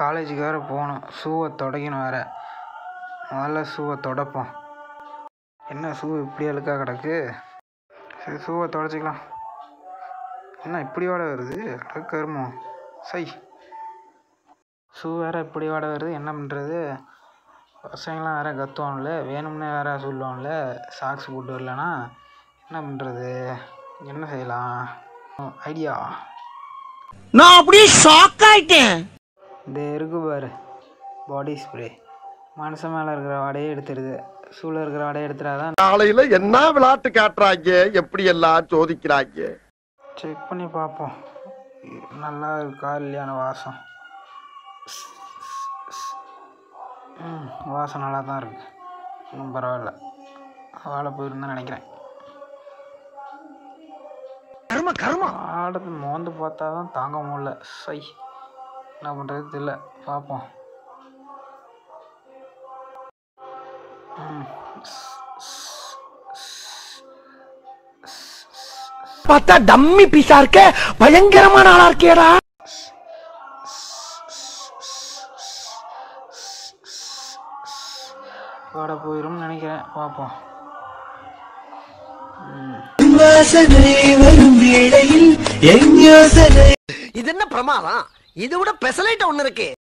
காலேஜுக்கு வேறு போகணும் ஷூவை துடைக்கணும் வேறு முதல்ல ஷூவை துடைப்போம் என்ன ஷூ இப்படி அழுக்காக கிடக்கு சரி ஷூவை துடைச்சிக்கலாம் என்ன இப்படி வாட வருது கருமோ சை ஷூ வேறு இப்படி வாட வருது என்ன பண்ணுறது பசங்களாம் வேறு கத்துவான்ல வேணும்னே வேறு சொல்லுவான்ல சாக்ஸ் போட்டு வரலனா என்ன பண்ணுறது என்ன செய்யலாம் ஐடியா நான் அப்படியே ஷாக் ஆயிட்டேன் இந்த இருக்கு பாரு பாடி ஸ்ப்ரே மனுஷன் மேலே இருக்கிற வாடையே எடுத்துருது ஷூவில் இருக்கிற வாடையே எடுத்துடாதான் காலையில என்ன விளையாட்டு காட்டுறாங்க எப்படி எல்லாம் சோதிக்கிறாங்க செக் பண்ணி பார்ப்போம் நல்லா இருக்கா இல்லையான வாசம் ம் வாசம் நல்லா தான் இருக்கு ஒன்றும் பரவாயில்ல வாழை போயிருந்தேன் நினைக்கிறேன் கர்ம கர்மா ஆடத்து மோந்து பார்த்தா தான் தாங்க முடியல சை என்ன பண்ணுறது தெரியல பார்ப்போம் ம் பார்த்தா டம்மி பீஸா இருக்க பயங்கரமான ஆளா இருக்கேடா வாட போயிடும்னு நினைக்கிறேன் பார்ப்போம் இது என்ன பிரமாதம் இது விட பெசலைட் ஒண்ணு இருக்கு